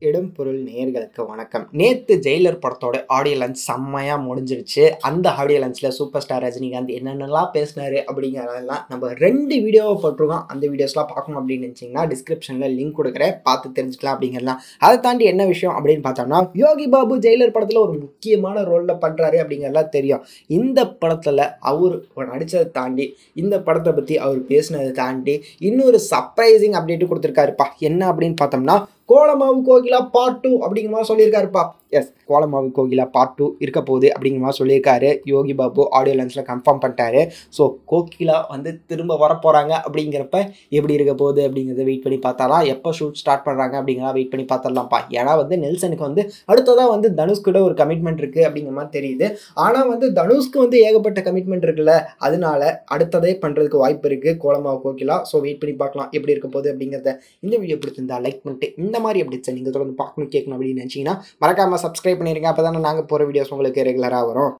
இடம் பொருள் நேயர்களுக்கு வணக்கம் நேற்று ஜெயிலர் படத்தோட ஆடியோ லஞ்ச் செம்மையாக முடிஞ்சிருச்சு அந்த ஆடியோ லஞ்சில் சூப்பர் ஸ்டார் ரஜினிகாந்த் என்னென்னலாம் பேசினாரு அப்படிங்கிறதெல்லாம் நம்ம ரெண்டு வீடியோவை போட்டிருக்கோம் அந்த வீடியோஸ்லாம் பார்க்கணும் அப்படின்னு நினச்சிங்கன்னா டிஸ்கிரிப்ஷனில் லிங்க் கொடுக்குறேன் பார்த்து தெரிஞ்சுக்கலாம் அப்படிங்கிறலாம் அதை தாண்டி என்ன விஷயம் அப்படின்னு பார்த்தோம்னா யோகி பாபு ஜெயிலர் படத்தில் ஒரு முக்கியமான ரோலில் பண்ணுறாரு அப்படிங்கிறதெல்லாம் தெரியும் இந்த படத்தில் அவர் நடித்ததை தாண்டி இந்த படத்தை பற்றி அவர் பேசினதை தாண்டி இன்னொரு சர்ப்ரைசிங் அப்டேட்டு கொடுத்துருக்காருப்பா என்ன அப்படின்னு பார்த்தோம்னா கோலமாவு கோகிலா பார்ட் டூ அப்படிங்கிற மாதிரி சொல்லியிருக்காருப்பா yes Kolamaavu Kokila part two இருக்க போகுது அப்படிங்கிற மாதிரி சொல்லியிருக்காரு யோகி பாபு ஆடியோ லன்ஸில் கன்ஃபார்ம் பண்ணிட்டாரு ஸோ கோகிலா வந்து திரும்ப வரப்போகிறாங்க அப்படிங்கிறப்ப எப்படி இருக்க போகுது அப்படிங்கிறத வெயிட் பண்ணி பார்த்தாலாம் எப்போ ஷூட் ஸ்டார்ட் பண்ணுறாங்க அப்படிங்கிறத வெயிட் பண்ணி பார்த்துடலாம்ப்பா ஏன்னா வந்து நெல்சனுக்கு வந்து அடுத்ததாக வந்து தனுஷ் கூட ஒரு கமிட்மெண்ட் இருக்குது அப்படிங்கிற மாதிரி தெரியுது ஆனால் வந்து தனுஷ்க்கு வந்து ஏகப்பட்ட கமிட்மெண்ட் இருக்குல்ல அதனால அடுத்ததே பண்ணுறதுக்கு வாய்ப்பு இருக்குது கோலமாவு கோகிலா ஸோ வெயிட் பண்ணி பார்க்கலாம் எப்படி இருக்க போகுது அப்படிங்கிறத இந்த வீடியோ பிடிச்சிருந்தா லைக் பண்ணிட்டு இந்த மாதிரி அப்டேட்ஸை நீங்கள் தொடர்ந்து பார்க்கணும் கேட்கணும் அப்படின்னு நினச்சிங்கன்னா மறக்காமல் சப்ஸ்கிரைப் பண்ணிடுங்க அப்போ தானே நாங்கள் போகிற வீடியோஸ் உங்களுக்கு ரெகுலராக வரும்